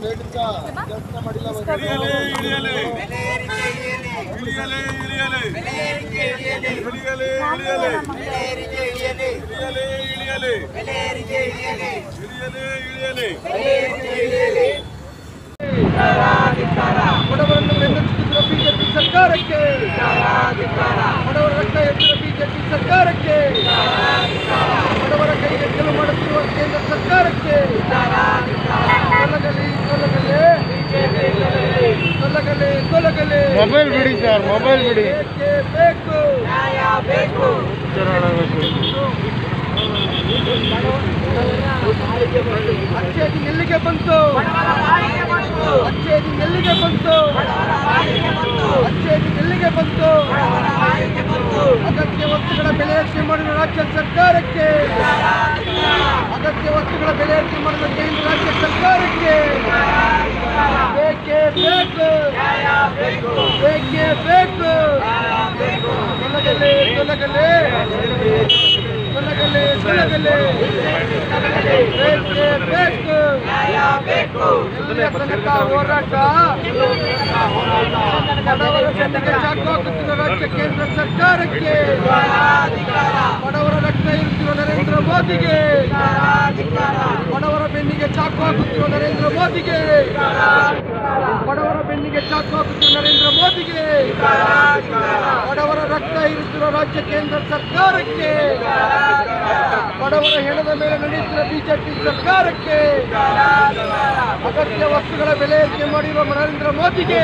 ಇಳಿಯಲೇ ಇಳಿಯಲೇ ಇಳಿಯಲೇ ಇಳಿಯಲೇ ಇಳಿಯಲೇ ಇಳಿಯಲೇ ಇಳಿಯಲೇ ಇಳಿಯಲೇ ಇಳಿಯಲೇ ಇಳಿಯಲೇ ಬಡವರನ್ನು ಬೆನ್ನತ್ತಿರುವ ಬಿಜೆಪಿ ಸರ್ಕಾರಕ್ಕೆ ಬಡವರ ರಕ್ತ ಎತ್ತಿರುವ ಬಿಜೆಪಿ ಸರ್ಕಾರಕ್ಕೆ ಬಡವರ ಕೈಗೆ ಕೆಲವು ಮಾಡುತ್ತಿರುವ ಕೇಂದ್ರ ಸರ್ಕಾರಕ್ಕೆ ತೊಲಗಲಿ ತೊಲಗಲಿ ತೊಲಗಲಿ ತೊಲಗಲಿ ಮೊಬೈಲ್ ಬಿಡಿ ಸರ್ ಮೊಬೈಲ್ ಬಿಡಿ ಬೇಕೇ ಬೇಕು ಅಚ್ಚೇದಿ ಎಲ್ಲಿಗೆ ಬಂತು ಅಚ್ಚೇದಿ ಎಲ್ಲಿಗೆ ಬಂತು ಅಚ್ಚೇದಿ ಎಲ್ಲಿಗೆ ಬಂತು ಅಗತ್ಯ ವಸ್ತುಗಳ ಬೆಲೆ ಏರಿಕೆ ಮಾಡಿದ ರಾಜ್ಯ ಸರ್ಕಾರಕ್ಕೆ ಅಗತ್ಯ ವಸ್ತುಗಳ ಬೆಲೆ ಏರಿಕೆ ಮಾಡಿದ ಕೇಂದ್ರ ರಾಜ್ಯ ಸರ್ಕಾರಕ್ಕೆ ಬೇಕೇ ಬೇಕು ಬೇಕೇ ಬೇಕು ತೊಲಗಲಿ ತೊಲಗಲಿ ತೊಲಗಲಿ ತೊಲಗಲಿ ಬೇಕೇ ಬೇಕು ಎಲ್ಲಿಯ ತನಕ ಹೋರಾಟ ಬಡವರ ಬೆನ್ನಿಗೆ ಚಾಕು ಹಾಕುತ್ತಿರುವ ರಾಜ್ಯ ಕೇಂದ್ರ ಸರ್ಕಾರಕ್ಕೆ ಬಡವರ ರಕ್ತ ಇರುತ್ತಿರುವ ನರೇಂದ್ರ ಮೋದಿಗೆ ಬಡವರ ಬೆನ್ನಿಗೆ ಚಾಕು ಹಾಕುತ್ತಿರುವ ನರೇಂದ್ರ ಮೋದಿಗೆ ಬಡವರ ಬೆನ್ನಿಗೆ ಚಾಕು ಹಾಕುತ್ತಿರುವ ನರೇಂದ್ರ ಮೋದಿಗೆ ಬಡವರ ರಕ್ತ ಇರುತ್ತಿರುವ ರಾಜ್ಯ ಕೇಂದ್ರ ಸರ್ಕಾರಕ್ಕೆ ಬಡವರ ಹೆಣದ ಮೇಲೆ ನಡೆಯುತ್ತಿರುವ ಬಿಜೆಪಿ ಸರ್ಕಾರಕ್ಕೆ ಅಗತ್ಯ ವಸ್ತುಗಳ ಬೆಲೆ ಏರಿಕೆ ಮಾಡಿರುವ ನರೇಂದ್ರ ಮೋದಿಗೆ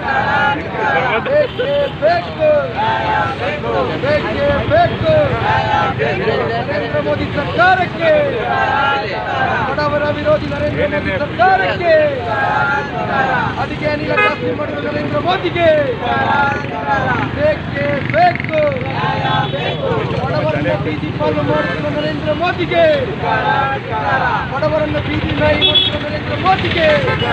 ಬೇಕೇ ಬೇಕು ಬೇಕೇ ಬೇಕು ನರೇಂದ್ರ ಮೋದಿ ಸರ್ಕಾರಕ್ಕೆ ಬಡವರ ವಿರೋಧಿ ನರೇಂದ್ರ ಮೋದಿ ಸರ್ಕಾರಕ್ಕೆ ಅಡಿಗೆ ಅನಿಲ ಜಾಸ್ತಿ ಮಾಡಿರುವ ನರೇಂದ್ರ ಮೋದಿಗೆ ಬೇಕೇ ಬೇಕು ಬಡವರನ್ನ ಬೀದಿ ಪಾಲು ಮಾಡುತ್ತಿರುವ ನರೇಂದ್ರ ಮೋದಿಗೆ ಬಡವರನ್ನ ಬೀದಿ ನಾಯಿ ಮಾಡುತ್ತಿರುವ ನರೇಂದ್ರ ಮೋದಿಗೆ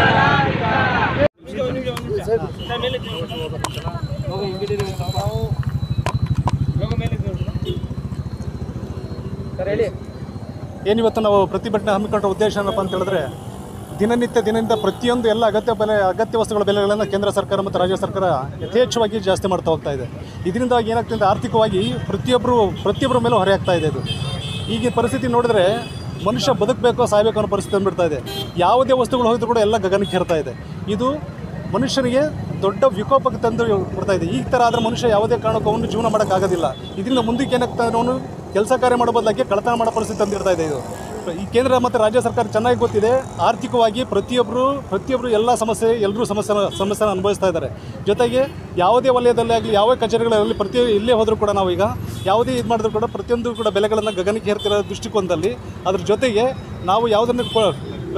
ಏನಿವತ್ತು ನಾವು ಪ್ರತಿಭಟನೆ ಹಮ್ಮಿಕೊಂಡ ಉದ್ದೇಶ ಏನಪ್ಪ ಅಂತ ಹೇಳಿದ್ರೆ ದಿನನಿತ್ಯ ದಿನನಿತ್ಯ ಪ್ರತಿಯೊಂದು ಎಲ್ಲ ಅಗತ್ಯ ಬೆಲೆ ಅಗತ್ಯ ವಸ್ತುಗಳ ಬೆಲೆಗಳನ್ನು ಕೇಂದ್ರ ಸರ್ಕಾರ ಮತ್ತು ರಾಜ್ಯ ಸರ್ಕಾರ ಯಥೇಚ್ಛವಾಗಿ ಜಾಸ್ತಿ ಮಾಡ್ತಾ ಹೋಗ್ತಾ ಇದೆ ಇದರಿಂದಾಗಿ ಏನಾಗ್ತಿದೆ ಅಂದ್ರೆ ಆರ್ಥಿಕವಾಗಿ ಪ್ರತಿಯೊಬ್ಬರು ಪ್ರತಿಯೊಬ್ಬರ ಮೇಲೂ ಹೊರೆ ಆಗ್ತಾ ಇದೆ ಇದು ಈಗಿನ ಪರಿಸ್ಥಿತಿ ನೋಡಿದ್ರೆ ಮನುಷ್ಯ ಬದುಕಬೇಕು ಸಾಯಬೇಕು ಅನ್ನೋ ಪರಿಸ್ಥಿತಿ ಬಂದ್ಬಿಡ್ತಾ ಇದೆ ಯಾವುದೇ ವಸ್ತುಗಳು ಹೋಗಿದ್ರು ಕೂಡ ಎಲ್ಲ ಗಗನಕ್ಕೆ ಹೇರ್ತಾ ಇದೆ ಇದು ಮನುಷ್ಯನಿಗೆ ದೊಡ್ಡ ವಿಕೋಪಕ್ಕೆ ತಂದು ಬರ್ತಾ ಇದೆ ಈ ಥರ ಆದರೆ ಮನುಷ್ಯ ಯಾವುದೇ ಕಾರಣಕ್ಕೂ ಅವನು ಜೀವನ ಮಾಡೋಕ್ಕಾಗೋದಿಲ್ಲ ಇದರಿಂದ ಮುಂದಕ್ಕೆ ಏನಾಗ್ತಾ ಇದೆ ಅವನು ಕೆಲಸ ಕಾರ್ಯ ಮಾಡೋ ಬದಲಾಗಿ ಕಳತನ ಮಾಡೋ ಪರಿಸ್ಥಿತಿ ತಂದಿರ್ತಾ ಇದೆ ಇದು ಈ ಕೇಂದ್ರ ಮತ್ತು ರಾಜ್ಯ ಸರ್ಕಾರ ಚೆನ್ನಾಗಿ ಗೊತ್ತಿದೆ ಆರ್ಥಿಕವಾಗಿ ಪ್ರತಿಯೊಬ್ಬರು ಪ್ರತಿಯೊಬ್ಬರು ಎಲ್ಲ ಸಮಸ್ಯೆ ಎಲ್ಲರೂ ಸಮಸ್ಯೆ ಸಮಸ್ಯೆನ ಅನುಭವಿಸ್ತಾ ಇದ್ದಾರೆ ಜೊತೆಗೆ ಯಾವುದೇ ವಲಯದಲ್ಲೇ ಆಗಲಿ ಯಾವ ಕಚೇರಿಗಳಲ್ಲಿ ಪ್ರತಿ ಎಲ್ಲೇ ಹೋದರೂ ಕೂಡ ನಾವು ಈಗ ಯಾವುದೇ ಇದು ಮಾಡಿದ್ರು ಕೂಡ ಪ್ರತಿಯೊಂದು ಕೂಡ ಬೆಲೆಗಳನ್ನು ಗಗನಕ್ಕೆ ಹೇರ್ತಿರೋ ದೃಷ್ಟಿಕೋನದಲ್ಲಿ ಅದ್ರ ಜೊತೆಗೆ ನಾವು ಯಾವುದನ್ನು ಪ-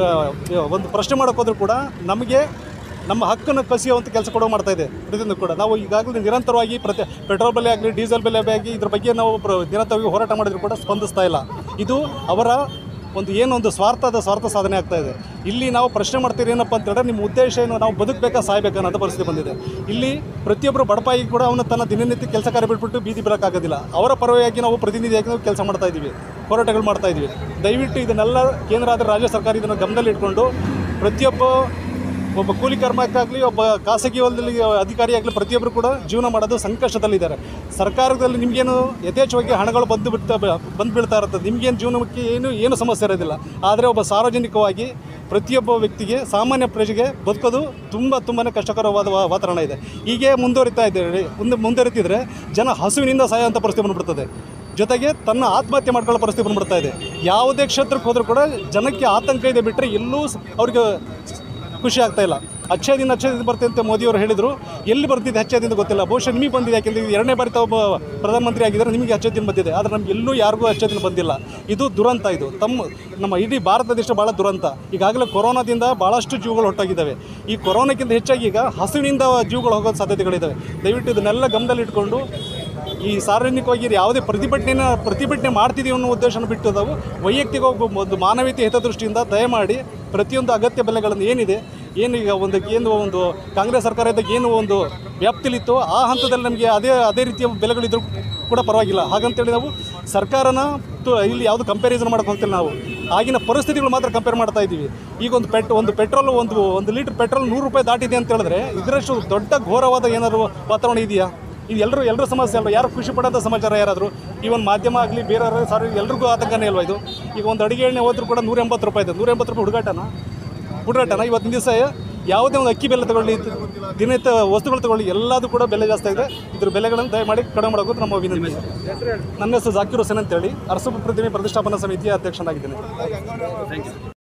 ಆ, ಒಂದು ಪ್ರಶ್ನೆ ಮಾಡೋಕೆ ಹೋದರೂ ಕೂಡ ನಮಗೆ ನಮ್ಮ ಹಕ್ಕನ್ನು ಕಸಿಯುವಂಥ ಕೆಲಸ ಕೂಡ ಮಾಡ್ತಾ ಇದೆ ಪ್ರತಿಯೊಂದು ಕೂಡ ನಾವು ಈಗಾಗಲೇ ನಿರಂತರವಾಗಿ ಪ್ರತಿ ಪೆಟ್ರೋಲ್ ಬೆಲೆ ಆಗಲಿ ಡೀಸೆಲ್ ಬೆಲೆ ಆಗಲಿ ಇದ್ರ ಬಗ್ಗೆ ನಾವು ಪ್ರ ನಿರಂತರವಾಗಿ ಹೋರಾಟ ಮಾಡಿದ್ರು ಕೂಡ ಸ್ಪಂದಿಸ್ತಾ ಇಲ್ಲ ಇದು ಅವರ ಒಂದು ಏನೊಂದು ಸ್ವಾರ್ಥದ ಸ್ವಾರ್ಥ ಸಾಧನೆ ಆಗ್ತಾ ಇದೆ ಇಲ್ಲಿ ನಾವು ಪ್ರಶ್ನೆ ಮಾಡ್ತೀರಿ ಏನಪ್ಪ ಅಂತ ಹೇಳಿದ್ರೆ ನಿಮ್ಮ ಉದ್ದೇಶ ಏನು ನಾವು ಬದುಕಬೇಕಾ ಸಾಯ್ಬೇಕಾ ಅನ್ನೋ ಪರಿಸ್ಥಿತಿ ಬಂದಿದೆ ಇಲ್ಲಿ ಪ್ರತಿಯೊಬ್ಬರು ಬಡಪಾಯಿ ಕೂಡ ಅವನು ತನ್ನ ದಿನನಿತ್ಯ ಕೆಲಸ ಕಾರ್ಯ ಬಿಟ್ಬಿಟ್ಟು ಬೀದಿ ಬರೋಕ್ಕಾಗೋದಿಲ್ಲ ಅವರ ಪರವಾಗಿ ನಾವು ಪ್ರತಿನಿಧಿಯಾಗಿ ನಾವು ಕೆಲಸ ಮಾಡ್ತಾ ಇದ್ದೀವಿ ಹೋರಾಟಗಳು ಮಾಡ್ತಾ ಇದ್ದೀವಿ ದಯವಿಟ್ಟು ಇದನ್ನೆಲ್ಲ ಕೇಂದ್ರ ಆದರೆ ರಾಜ್ಯ ಸರ್ಕಾರ ಇದನ್ನು ಗಮನದಲ್ಲಿ ಇಟ್ಕೊಂಡು ಪ್ರತಿಯೊಬ್ಬ ಒಬ್ಬ ಕೂಲಿ ಕಾರ್ಮಿಕಾಗಲಿ ಒಬ್ಬ ಖಾಸಗಿ ವಲಯದಲ್ಲಿ ಅಧಿಕಾರಿಯಾಗಲಿ ಪ್ರತಿಯೊಬ್ಬರು ಕೂಡ ಜೀವನ ಮಾಡೋದು ಸಂಕಷ್ಟದಲ್ಲಿದ್ದಾರೆ ಸರ್ಕಾರದಲ್ಲಿ ನಿಮಗೇನು ಯಥೇಚ್ಛವಾಗಿ ಹಣಗಳು ಬಂದು ಬಿಡ್ತಾ ಬಂದು ಬೀಳ್ತಾ ಇರುತ್ತೆ ನಿಮಗೇನು ಜೀವನಕ್ಕೆ ಏನು ಏನು ಸಮಸ್ಯೆ ಇರೋದಿಲ್ಲ ಆದರೆ ಒಬ್ಬ ಸಾರ್ವಜನಿಕವಾಗಿ ಪ್ರತಿಯೊಬ್ಬ ವ್ಯಕ್ತಿಗೆ ಸಾಮಾನ್ಯ ಪ್ರಜೆಗೆ ಬದುಕೋದು ತುಂಬ ತುಂಬಾ ಕಷ್ಟಕರವಾದ ವಾ- ವಾತಾವರಣ ಇದೆ ಹೀಗೆ ಮುಂದುವರಿತಾ ಇದ್ದೇವೆ ಮುಂದೆ ಮುಂದುವರಿತಿದ್ರೆ ಜನ ಹಸುವಿನಿಂದ ಸಾಯುವಂಥ ಪರಿಸ್ಥಿತಿ ಬಂದ್ಬಿಡ್ತದೆ ಜೊತೆಗೆ ತನ್ನ ಆತ್ಮಹತ್ಯೆ ಮಾಡ್ಕೊಳ್ಳೋ ಪರಿಸ್ಥಿತಿ ಬಂದ್ಬಿಡ್ತಾ ಇದೆ ಯಾವುದೇ ಕ್ಷೇತ್ರಕ್ಕೆ ಹೋದರೂ ಕೂಡ ಜನಕ್ಕೆ ಆತಂಕ ಇದೆ ಬಿಟ್ಟರೆ ಎಲ್ಲೂ ಸ್- ಅವ್ರಿಗೆ ಖುಷಿ ಆಗ್ತಾ ಇಲ್ಲ ಅಚ್ಚೇ ದಿನ ಅಚ್ಚೇ ದಿನ ಬರ್ತದೆ ಅಂತ ಮೋದಿಯವರು ಹೇಳಿದರು ಎಲ್ಲಿ ಬರ್ತಿದೆ ಅಚ್ಚೇ ದಿನ ಗೊತ್ತಿಲ್ಲ ಬಹುಶಃ ನಿಮಗೆ ಬಂದಿದೆ ಯಾಕೆಂದರೆ ಇದು ಎರಡನೇ ಬಾರಿ ತಾವು ಒಬ್ಬ ಪ್ರಧಾನಮಂತ್ರಿ ಆಗಿದ್ದಾರೆ ನಿಮಗೆ ಅಚ್ಚೇ ದಿನ ಬಂದಿದೆ ಆದರೆ ನಮ್ಗೆ ಎಲ್ಲೂ ಯಾರಿಗೂ ಅಚ್ಚೇ ದಿನ ಬಂದಿಲ್ಲ ಇದು ದುರಂತ ಇದು ತಮ್ಮ ನಮ್ಮ ಇಡೀ ಭಾರತ ದೇಶ ಭಾಳ ದುರಂತ ಈಗಾಗಲೇ ಕೊರೋನಾದಿಂದ ಭಾಳಷ್ಟು ಜೀವಗಳು ಹೊಟ್ಟಾಗಿದ್ದಾವೆ ಈ ಕೊರೋನಾಕ್ಕಿಂತ ಹೆಚ್ಚಾಗಿ ಈಗ ಹಸುವಿನಿಂದ ಜೀವಗಳು ಹೋಗೋ ಸಾಧ್ಯತೆಗಳಿದ್ದಾವೆ ದಯವಿಟ್ಟು ಇದನ್ನೆಲ್ಲ ಗಮನದಲ್ಲಿ ಇಟ್ಕೊಂಡು ಈ ಸಾರ್ವಜನಿಕವಾಗಿ ಯಾವುದೇ ಪ್ರತಿಭಟನೆನ ಪ್ರತಿಭಟನೆ ಮಾಡ್ತಿದ್ದೀವಿ ಅನ್ನೋ ಉದ್ದೇಶನ ಬಿಟ್ಟು ನಾವು ವೈಯಕ್ತಿಕ ಒಬ್ಬ ಒಂದು ಮಾನವೀಯತೆ ಹಿತದೃಷ್ಟಿಯಿಂದ ದಯಮಾಡಿ ಪ್ರತಿಯೊಂದು ಅಗತ್ಯ ಬೆಲೆಗಳನ್ನು ಏನಿದೆ ಏನು ಈಗ ಒಂದು ಏನು ಒಂದು ಕಾಂಗ್ರೆಸ್ ಸರ್ಕಾರ ಇದ್ದಾಗ ಏನು ಒಂದು ವ್ಯಾಪ್ತಿಲಿತ್ತು ಆ ಹಂತದಲ್ಲಿ ನಮಗೆ ಅದೇ ಅದೇ ರೀತಿಯ ಬೆಲೆಗಳಿದ್ರು ಕೂಡ ಪರವಾಗಿಲ್ಲ ಹಾಗಂತೇಳಿ ನಾವು ಸರ್ಕಾರನ ತು- ಇಲ್ಲಿ ಯಾವುದು ಕಂಪ್ಯಾರಿಸನ್ ಮಾಡೋಕೆ ಹೋಗ್ತಿಲ್ಲ ನಾವು ಆಗಿನ ಪರಿಸ್ಥಿತಿಗಳು ಮಾತ್ರ ಕಂಪೇರ್ ಮಾಡ್ತಾ ಇದ್ದೀವಿ ಈಗ ಒಂದು ಪೆಟ್ ಒಂದು ಪೆಟ್ರೋಲ್ ಒಂದು ಒಂದು ಲೀಟ್ರ್ ಪೆಟ್ರೋಲ್ ನೂರು ರೂಪಾಯಿ ದಾಟಿದೆ ಅಂತ ಹೇಳಿದ್ರೆ ಇದರಷ್ಟು ದೊಡ್ಡ ಘೋರವಾದ ಏನಾದ್ರು ವಾತಾವರಣ ಇದೆಯಾ ಇದು ಎಲ್ಲರೂ ಎಲ್ಲರೂ ಸಮಸ್ಯೆ ಅಲ್ವಾ ಯಾರು ಖುಷಿ ಪಡೋಂಥ ಸಮಾಚಾರ ಯಾರಾದರೂ ಇವನ್ ಮಾಧ್ಯಮ ಆಗಲಿ ಬೇರೆಯವರು ಸಾರಿ ಎಲ್ರಿಗೂ ಆತಂಕನೇ ಅಲ್ವಾ ಇದು ಈಗ ಒಂದು ಅಡುಗೆ ಎಣ್ಣೆ ಹೋದ್ರೂ ಕೂಡ ನೂರ ಎಂಬತ್ತು ರೂಪಾಯಿ ಇದೆ ನೂರ ಎಂಬತ್ತು ರೂಪಾಯಿ ಹುಡುಗಾಟನ ಹುಡುಗಾಟನ ಇವತ್ತಿನ ದಿವಸ ಯಾವುದೇ ಒಂದು ಅಕ್ಕಿ ಬೆಲೆ ತಗೊಳ್ಳಿ ದಿನನಿತ್ಯ ವಸ್ತುಗಳು ತಗೊಳ್ಳಿ ಎಲ್ಲದೂ ಕೂಡ ಬೆಲೆ ಜಾಸ್ತಿ ಇದೆ ಇದ್ರ ಬೆಲೆಗಳನ್ನು ದಯಮಾಡಿ ಕಡಿಮೆ ಮಾಡೋದು ನಮ್ಮ ವಿನಂತಿ ನನ್ನ ಹೆಸರು ಜಾಕಿರ್ ಹುಸೇನ್ ಅಂತೇಳಿ ಅರಸು ಪ್ರತಿಮೆ ಪ್ರತಿಷ್ಠಾಪನಾ ಸಮಿತಿಯ ಅಧ್ಯಕ್ಷನಾಗಿದ್ದೇನೆ